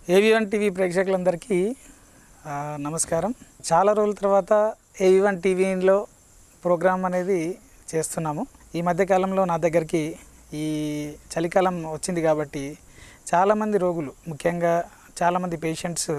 ఏవివన్ TV ప్రేక్షకులందరికీ ఆ, నమస్కారం చాలా రోజుల తర్వాత ఏవివన్ టీవీలో ప్రోగ్రామ్ అనేది చేస్తున్నాము ఈ మధ్యకాలంలో నా దగ్గరికి ఈ చలికాలం వచ్చింది కాబట్టి చాలామంది రోగులు ముఖ్యంగా చాలామంది పేషెంట్స్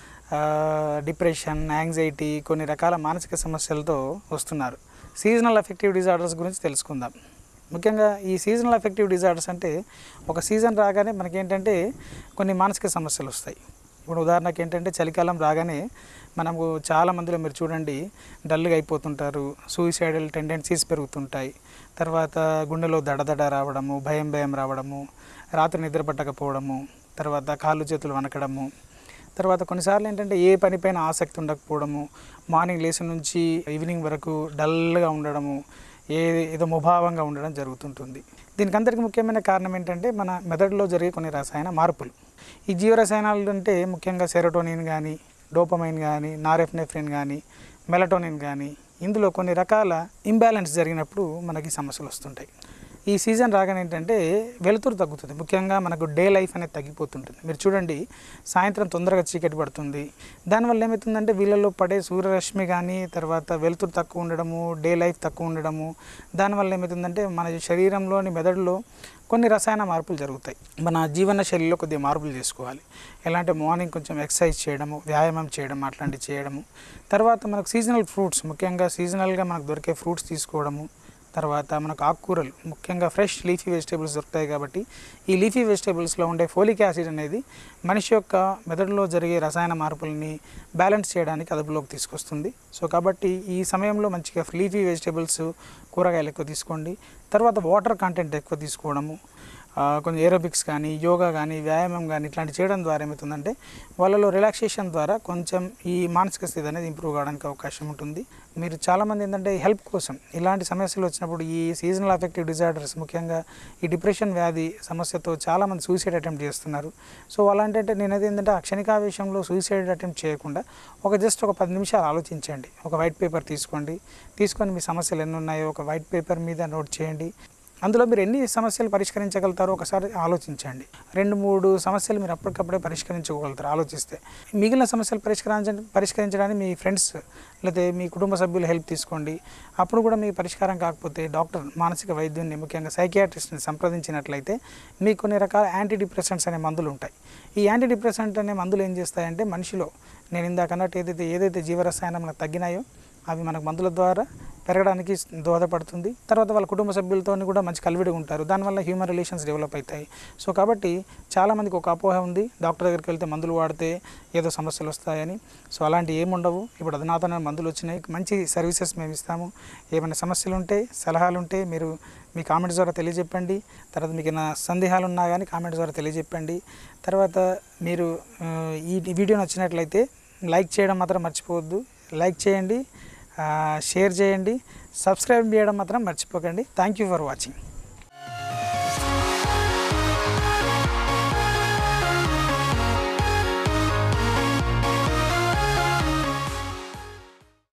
డిప్రెషన్ యాంగ్జైటీ కొన్ని రకాల మానసిక సమస్యలతో వస్తున్నారు సీజనల్ అఫెక్టివ్ డిజార్డర్స్ గురించి తెలుసుకుందాం ముఖ్యంగా ఈ సీజనల్ అఫెక్టివ్ డిజార్డర్స్ అంటే ఒక సీజన్ రాగానే మనకేంటంటే కొన్ని మానసిక సమస్యలు వస్తాయి ఇప్పుడు ఉదాహరణకి ఏంటంటే చలికాలం రాగానే మనకు చాలా మందిలో మీరు చూడండి డల్గా అయిపోతుంటారు సూయిసైడల్ టెండెన్సీస్ పెరుగుతుంటాయి తర్వాత గుండెలో దడదడ రావడము భయం భయం రావడము రాత్రి నిద్ర పట్టకపోవడము తర్వాత కాళ్ళు చేతులు వనకడము తర్వాత కొన్నిసార్లు ఏంటంటే ఏ పనిపైన ఆసక్తి ఉండకపోవడము మార్నింగ్ లేచిన నుంచి ఈవినింగ్ వరకు డల్గా ఉండడము ఏ ఏదో ముభావంగా ఉండడం జరుగుతుంటుంది దీనికి అందరికీ ముఖ్యమైన కారణం ఏంటంటే మన మెదడులో జరిగే కొన్ని రసాయన మార్పులు ఈ జీవరసాయనాలు అంటే ముఖ్యంగా సెరోటోనిన్ కానీ డోపమైన్ కానీ నారెఫ్నెఫ్రిన్ కానీ మెలటోనిన్ కానీ ఇందులో కొన్ని రకాల ఇంబ్యాలెన్స్ జరిగినప్పుడు మనకి సమస్యలు వస్తుంటాయి ఈ సీజన్ రాగానే ఏంటంటే వెలుతురు తగ్గుతుంది ముఖ్యంగా మనకు డే లైఫ్ అనేది తగ్గిపోతుంటుంది మీరు చూడండి సాయంత్రం తొందరగా చీకటి పడుతుంది దానివల్ల ఏమవుతుందంటే వీళ్ళలో పడే సూర్యరశ్మి కానీ తర్వాత వెలుతురు తక్కువ ఉండడము డే లైఫ్ తక్కువ ఉండడము దానివల్ల ఏమవుతుందంటే మన శరీరంలోని మెదడులో కొన్ని రసాయన మార్పులు జరుగుతాయి మన జీవన శైలిలో కొద్దిగా మార్పులు చేసుకోవాలి ఎలా అంటే మార్నింగ్ కొంచెం ఎక్సర్సైజ్ చేయడము వ్యాయామం చేయడం అట్లాంటివి చేయడము తర్వాత మనకు సీజనల్ ఫ్రూట్స్ ముఖ్యంగా సీజనల్గా మనకు దొరికే ఫ్రూట్స్ తీసుకోవడము తర్వాత మనకు ఆకుకూరలు ముఖ్యంగా ఫ్రెష్ లీఫీ వెజిటేబుల్స్ దొరుకుతాయి కాబట్టి ఈ లీఫీ వెజిటేబుల్స్లో ఉండే ఫోలిక్ యాసిడ్ అనేది మనిషి యొక్క మెదడులో జరిగే రసాయన మార్పులని బ్యాలెన్స్ చేయడానికి అదుపులోకి తీసుకొస్తుంది సో కాబట్టి ఈ సమయంలో మంచిగా లీఫీ వెజిటేబుల్స్ కూరగాయలు ఎక్కువ తీసుకోండి తర్వాత వాటర్ కంటెంట్ ఎక్కువ తీసుకోవడము ఆ, కొంచెం ఏరోబిక్స్ కానీ యోగా కానీ వ్యాయామం కానీ ఇట్లాంటి చేయడం ద్వారా ఏమవుతుందంటే వాళ్ళలో రిలాక్సేషన్ ద్వారా కొంచెం ఈ మానసిక స్థితి అనేది ఇంప్రూవ్ కావడానికి అవకాశం ఉంటుంది మీరు చాలామంది ఏంటంటే హెల్ప్ కోసం ఇలాంటి సమస్యలు వచ్చినప్పుడు ఈ సీజనల్ అఫెక్టివ్ డిజార్డర్స్ ముఖ్యంగా ఈ డిప్రెషన్ వ్యాధి సమస్యతో చాలామంది సూసైడ్ అటెంప్ట్ చేస్తున్నారు సో అలాంటి అంటే నేనైతే ఏంటంటే ఆ క్షణికావేశంలో సూసైడ్ అటెంప్ట్ చేయకుండా ఒక జస్ట్ ఒక పది నిమిషాలు ఆలోచించండి ఒక వైట్ పేపర్ తీసుకోండి తీసుకొని మీ సమస్యలు ఎన్ని ఉన్నాయో ఒక వైట్ పేపర్ మీద నోట్ చేయండి అందులో మీరు ఎన్ని సమస్యలు పరిష్కరించగలుగుతారో ఒకసారి ఆలోచించండి రెండు మూడు సమస్యలు మీరు అప్పటికప్పుడే పరిష్కరించగలుగుతారు ఆలోచిస్తే మిగిలిన సమస్యలు పరిష్కరించ పరిష్కరించడానికి మీ ఫ్రెండ్స్ లేకపోతే మీ కుటుంబ సభ్యుల హెల్ప్ తీసుకోండి అప్పుడు కూడా మీ పరిష్కారం కాకపోతే డాక్టర్ మానసిక వైద్యుని ముఖ్యంగా సైకియాట్రిస్ట్ని సంప్రదించినట్లయితే మీకు కొన్ని రకాల యాంటీ డిప్రెసెంట్స్ అనే మందులు ఉంటాయి ఈ యాంటీ డిప్రెసెంట్ అనే మందులు ఏం చేస్తాయంటే మనిషిలో నేను ఇందాక అన్నట్టు ఏదైతే ఏదైతే జీవరసాయనం మనకు తగ్గినాయో అవి మనకు మందుల ద్వారా పెరగడానికి దోహదపడుతుంది తర్వాత వాళ్ళ కుటుంబ సభ్యులతో కూడా మంచి కలివిడి ఉంటారు దానివల్ల హ్యూమన్ రిలేషన్స్ డెవలప్ అవుతాయి సో కాబట్టి చాలామందికి ఒక అపోహ ఉంది డాక్టర్ దగ్గరికి వెళ్తే మందులు వాడితే ఏదో సమస్యలు వస్తాయని సో అలాంటి ఏముండవు ఇప్పుడు అధునాతన మందులు వచ్చినాయి మంచి సర్వీసెస్ మేము ఇస్తాము ఏమైనా సమస్యలు ఉంటే సలహాలు ఉంటే మీరు మీ కామెంట్స్ ద్వారా తెలియజెప్పండి తర్వాత మీకు ఏమైనా సందేహాలు ఉన్నా కానీ కామెంట్స్ ద్వారా తెలియజెప్పండి తర్వాత మీరు ఆ, ఈ వీడియో నచ్చినట్లయితే లైక్ చేయడం మాత్రం మర్చిపోవద్దు లైక్ చేయండి ఆ, షేర్ చేయండి సబ్స్క్రైబ్ చేయడం మాత్రం మర్చిపోకండి థ్యాంక్ యూ ఫర్ వాచింగ్